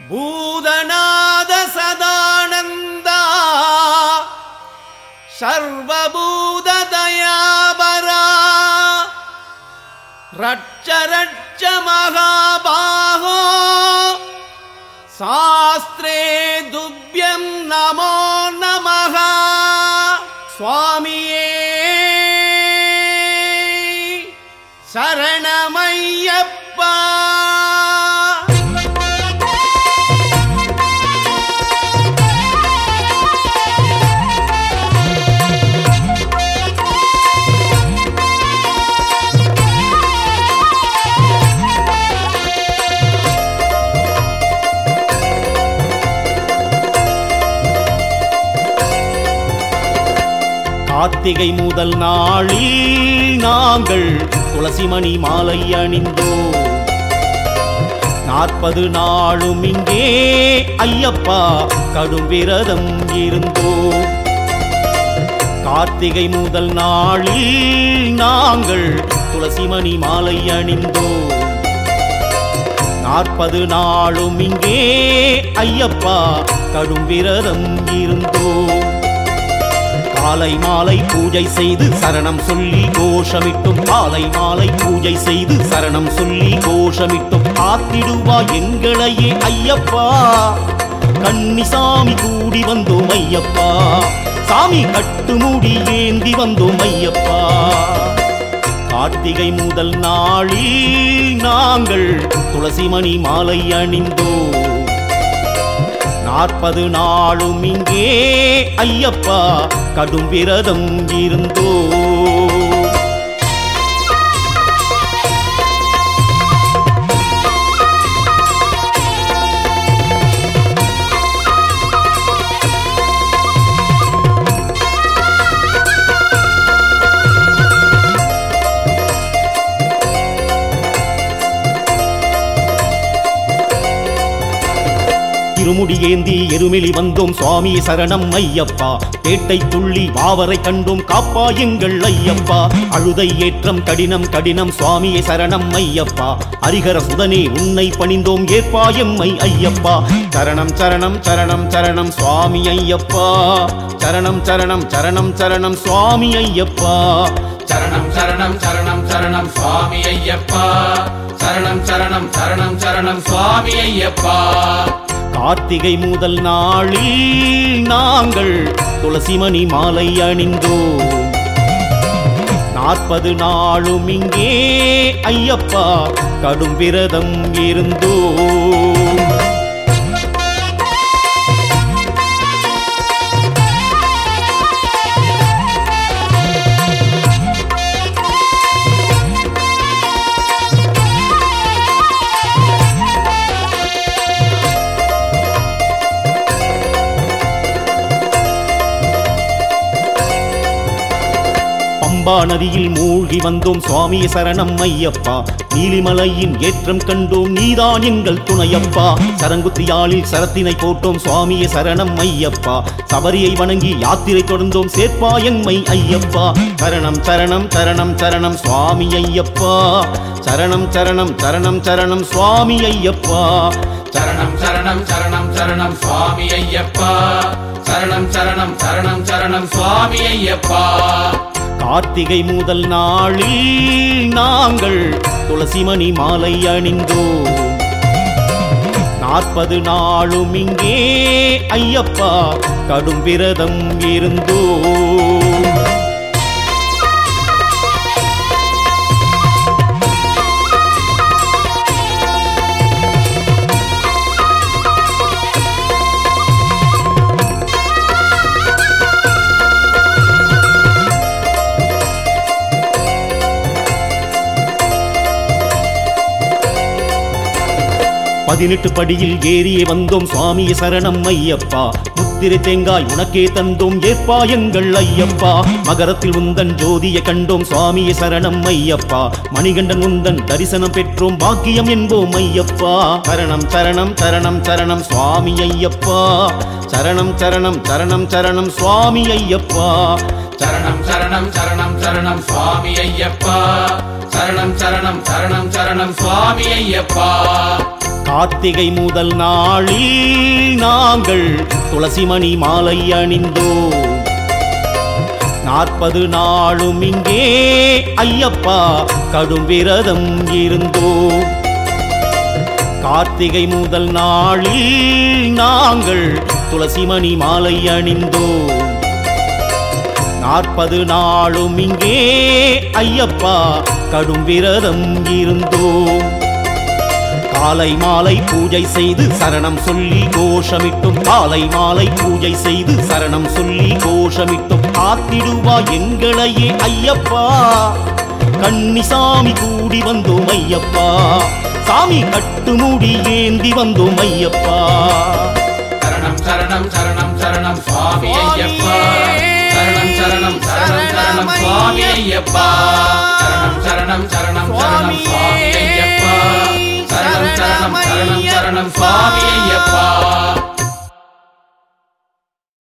பூதநாத சதானந்தா சர்வபூத தயாபரா ரட்ச ரட்ச மகாபாகோ சாஸ்திரே துப்யம் நமோ நமः சுவாமியே சரணமையப்பா கார்த்திகை முதல் நாளில் நாங்கள் துளசிமணி மாலை அணிந்தோம் நாற்பது நாளும் இங்கே ஐயப்பா கடும் விரதம் இருந்தோம் கார்த்திகை முதல் நாளில் நாங்கள் துளசிமணி மாலை அணிந்தோம் நாற்பது நாளும் இங்கே ஐயப்பா கடும் விரதம் இருந்தோம் காலை மாலை பூஜை செய்து சரணம் சொல்லி கோஷமிட்டும் காலை மாலை பூஜை செய்து சரணம் சொல்லி கோஷமிட்டும் காத்திடுவா எங்களையே ஐயப்பா கன்னிசாமி கூடி வந்தோம் ஐயப்பா சாமி கட்டுமுடி ஏந்தி வந்தோம் ஐயப்பா கார்த்திகை முதல் நாளில் நாங்கள் துளசிமணி மாலை அணிந்தோம் நாற்பது நாளும் இங்கே ஐயப்பா கடும் விரதம் இருந்தோ திருமுடி ஏந்தி எருமெலி வந்தோம் சுவாமி சரணம் ஐயப்பா பேட்டை துள்ளி வாவரை கண்டோம் காப்பா எங்கள் ஐயப்பா அழுதை ஏற்றம் கடினம் கடினம் சுவாமியே சரணம் ஐயப்பா ஹரிகர சுதனே உன்னை பணிந்தோம் ஏற்பா எம்மை ஐயப்பா சரணம் சரணம் சரணம் சரணம் சுவாமி ஐயப்பா சரணம் சரணம் சரணம் சரணம் சுவாமி ஐயப்பா சரணம் சரணம் சரணம் சரணம் சுவாமி ஐயப்பா சரணம் சரணம் சரணம் சரணம் சுவாமி ஐயப்பா கார்த்திகை முதல் நாளில் நாங்கள் துளசிமணி மாலை அணிந்தோம் நாற்பது நாளும் இங்கே ஐயப்பா கடும் விரதம் இருந்தோம் பம்பா நதியில் மூழ்கி வந்தோம் சுவாமி சரணம் ஐயப்பா நீலிமலையின் ஏற்றம் கண்டோம் நீதான் எங்கள் துணையப்பா சரங்குத்தியாளில் சரத்தினை போட்டோம் சுவாமியே சரணம் ஐயப்பா சபரியை வணங்கி யாத்திரை தொடர்ந்தோம் சேர்ப்பா எம்மை ஐயப்பா சரணம் சரணம் சரணம் சரணம் சுவாமி ஐயப்பா சரணம் சரணம் சரணம் சரணம் சுவாமி ஐயப்பா சரணம் சரணம் சரணம் சரணம் சுவாமி ஐயப்பா சரணம் சரணம் சரணம் சரணம் சுவாமி ஐயப்பா கார்த்திகை முதல் நாளில் நாங்கள் துளசிமணி மாலை அணிந்தோம் நாற்பது நாளும் இங்கே ஐயப்பா கடும் விரதம் இருந்தோம் பதினெட்டு படியில் ஏறியே வந்தோம் சுவாமியே சரணம் ஐயப்பா முத்திரை தேங்காய் உனக்கே தந்தோம் ஏற்பா எங்கள் ஐயப்பா மகரத்தில் உந்தன் ஜோதியை கண்டோம் சுவாமியே சரணம் ஐயப்பா மணிகண்டன் உந்தன் தரிசனம் பெற்றோம் பாக்கியம் என்போம் ஐயப்பா சரணம் சரணம் சரணம் சரணம் சுவாமி ஐயப்பா சரணம் சரணம் சரணம் சரணம் சுவாமி ஐயப்பா சரணம் சரணம் சரணம் சரணம் சுவாமி ஐயப்பா சரணம் சரணம் சரணம் சரணம் சுவாமி ஐயப்பா கார்த்திகை முதல் நாளில் நாங்கள் துளசிமணி மாலை அணிந்தோம் நாற்பது நாளும் இங்கே ஐயப்பா கடும் விரதம் இருந்தோம் கார்த்திகை முதல் நாளில் நாங்கள் துளசிமணி மாலை அணிந்தோம் நாற்பது நாளும் இங்கே ஐயப்பா கடும் விரதம் இருந்தோம் காலை மாலை பூஜை செய்து சரணம் சொல்லி கோஷமிட்டும் காலை மாலை பூஜை செய்து சரணம் சொல்லி கோஷமிட்டும் காத்திடுவா எங்களையே ஐயப்பா கன்னிசாமி கூடி வந்தோம் ஐயப்பா சாமி கட்டுமுடி ஏந்தி வந்தோம் ஐயப்பா சரணம் சரணம் சரணம் சரணம் சுவாமி ஐயப்பா சரணம் சரணம் சரணம் சரணம் சுவாமி ஐயப்பா சரணம் சரணம் சரணம் சரணம் சுவாமி ஐயப்பா சரணம் சரணம் சரணம் சரணம் சுவாமி ஐயப்பா